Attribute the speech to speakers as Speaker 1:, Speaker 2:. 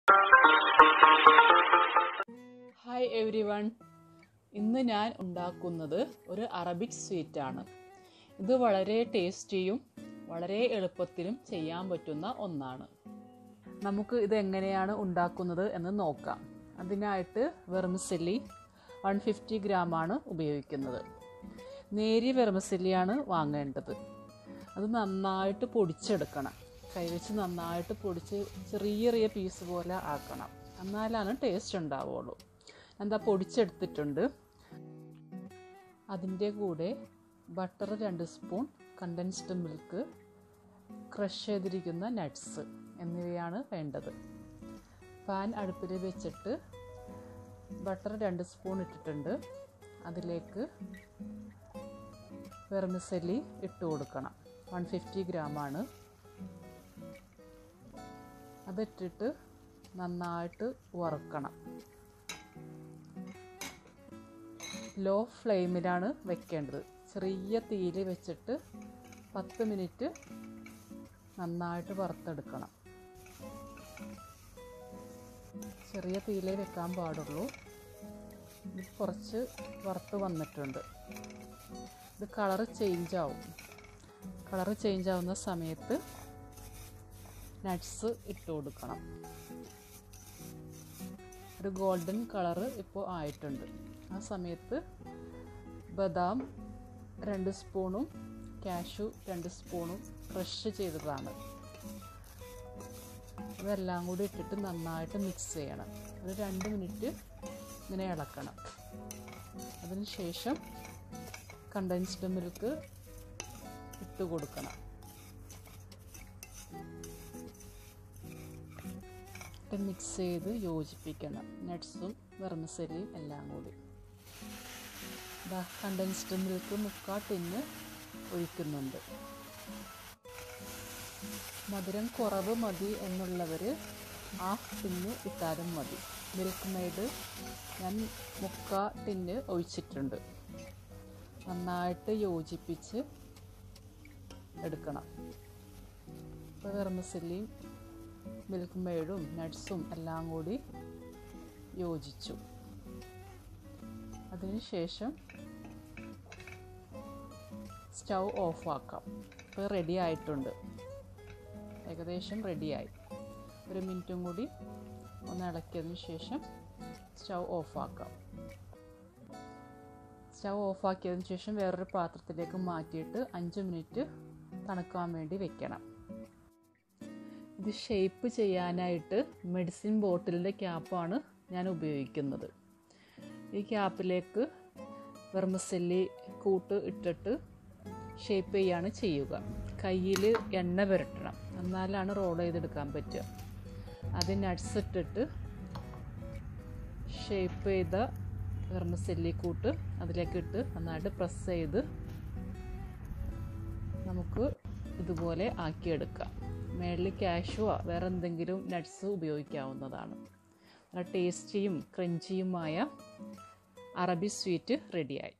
Speaker 1: hi every one ഇന്ന് ഞാൻ ഉണ്ടാക്കുന്നത് ഒരു അറബിക് സ്വീറ്റാണ് ഇത് വളരെ ടേസ്റ്റിയും വളരെ എളുപ്പത്തിലും ചെയ്യാൻ പറ്റുന്ന ഒന്നാണ് നമുക്ക് ഇത് എങ്ങനെയാണ് ഉണ്ടാക്കുന്നത് എന്ന് നോക്കാം അതിനായിട്ട് വെർമിസെല്ലി വൺ ഫിഫ്റ്റി ഗ്രാമാണ് ഉപയോഗിക്കുന്നത് നേരിയ വെർമിസെല്ലിയാണ് വാങ്ങേണ്ടത് അത് നന്നായിട്ട് പൊടിച്ചെടുക്കണം കൈവച്ച് നന്നായിട്ട് പൊടിച്ച് ചെറിയ ചെറിയ പീസ് പോലെ ആക്കണം എന്നാലാണ് ടേസ്റ്റ് ഉണ്ടാവുള്ളൂ എന്താ പൊടിച്ചെടുത്തിട്ടുണ്ട് അതിൻ്റെ കൂടെ ബട്ടർ രണ്ട് സ്പൂൺ കണ്ടൻസ്ഡ് മിൽക്ക് ക്രഷ് ചെയ്തിരിക്കുന്ന നട്ട്സ് എന്നിവയാണ് വേണ്ടത് പാൻ അടുപ്പിൽ വെച്ചിട്ട് ബട്ടർ രണ്ട് സ്പൂൺ ഇട്ടിട്ടുണ്ട് അതിലേക്ക് വെർമിസെല്ലി ഇട്ട് കൊടുക്കണം വൺ ഫിഫ്റ്റി ഗ്രാമാണ് അതിട്ടിട്ട് നന്നായിട്ട് വറുക്കണം ലോ ഫ്ലെയിമിലാണ് വെക്കേണ്ടത് ചെറിയ തീയിൽ വെച്ചിട്ട് പത്ത് മിനിറ്റ് നന്നായിട്ട് വറുത്തെടുക്കണം ചെറിയ തീയിലേ വെക്കാൻ പാടുള്ളൂ ഇത് കുറച്ച് വറുത്ത് വന്നിട്ടുണ്ട് ഇത് കളറ് ചേഞ്ച് ആവും കളറ് ചേഞ്ച് ആവുന്ന സമയത്ത് നട്ട്സ് ഇട്ട് കൊടുക്കണം ഒരു ഗോൾഡൻ കളറ് ഇപ്പോൾ ആയിട്ടുണ്ട് ആ സമയത്ത് ബദാം രണ്ട് സ്പൂണും കാഷ്യു രണ്ട് സ്പൂണും ക്രഷ് ചെയ്തതാണ് ഇതെല്ലാം കൂടി ഇട്ടിട്ട് നന്നായിട്ട് മിക്സ് ചെയ്യണം ഒരു രണ്ട് മിനിറ്റ് ഇങ്ങനെ ഇളക്കണം അതിന് ശേഷം കണ്ടൻസ്ഡ് മിൽക്ക് ഇട്ട് കൊടുക്കണം ഇട്ട് മിക്സ് ചെയ്ത് യോജിപ്പിക്കണം നട്ട്സും വെർമിസെല്ലിയും എല്ലാം കൂടി ഇതാ കണ്ടൻസ്ഡ് മിൽക്ക് മുക്കാ ടിന്ന് ഒഴിക്കുന്നുണ്ട് മധുരം കുറവ് മതി എന്നുള്ളവർ ഹാഫ് ടിന്ന് ഇട്ടാലും മതി മിൽക്ക് മെയ്ഡ് ഞാൻ മുക്കാ ടിന്ന് ഒഴിച്ചിട്ടുണ്ട് നന്നായിട്ട് യോജിപ്പിച്ച് എടുക്കണം ഇപ്പോൾ വെർമിസെല്ലിയും മിൽക്ക് മെയ്ഡും നട്ട്സും എല്ലാം കൂടി യോജിച്ചു അതിനുശേഷം സ്റ്റൗ ഓഫാക്കാം ഇപ്പോൾ റെഡി ആയിട്ടുണ്ട് ഏകദേശം റെഡിയായി ഒരു മിനിറ്റും കൂടി ഒന്ന് ഇളക്കിയതിന് ശേഷം സ്റ്റൗ ഓഫാക്കാം സ്റ്റൗ ഓഫാക്കിയതിന് ശേഷം വേറൊരു പാത്രത്തിലേക്ക് മാറ്റിയിട്ട് അഞ്ച് മിനിറ്റ് തണുക്കാൻ വേണ്ടി വെക്കണം ഇത് ഷേപ്പ് ചെയ്യാനായിട്ട് മെഡിസിൻ ബോട്ടിലിൻ്റെ ക്യാപ്പാണ് ഞാൻ ഉപയോഗിക്കുന്നത് ഈ ക്യാപ്പിലേക്ക് വെർമസെല്ലി കൂട്ട് ഇട്ടിട്ട് ഷേപ്പ് ചെയ്യാണ് ചെയ്യുക കയ്യിൽ എണ്ണ പുരട്ടണം എന്നാലാണ് റോൾ ചെയ്തെടുക്കാൻ പറ്റുക അത് നട്ട്സ് ഇട്ടിട്ട് ഷേപ്പ് ചെയ്ത വെർമസെല്ലി കൂട്ട് അതിലേക്ക് ഇട്ട് നന്നായിട്ട് പ്രസ് ചെയ്ത് നമുക്ക് ഇതുപോലെ ആക്കിയെടുക്കാം മേളിൽ കാഷുവോ വേറെ എന്തെങ്കിലും നട്ട്സ് ഉപയോഗിക്കാവുന്നതാണ് നല്ല ടേസ്റ്റിയും ക്രഞ്ചിയുമായ അറബി സ്വീറ്റ് റെഡിയായി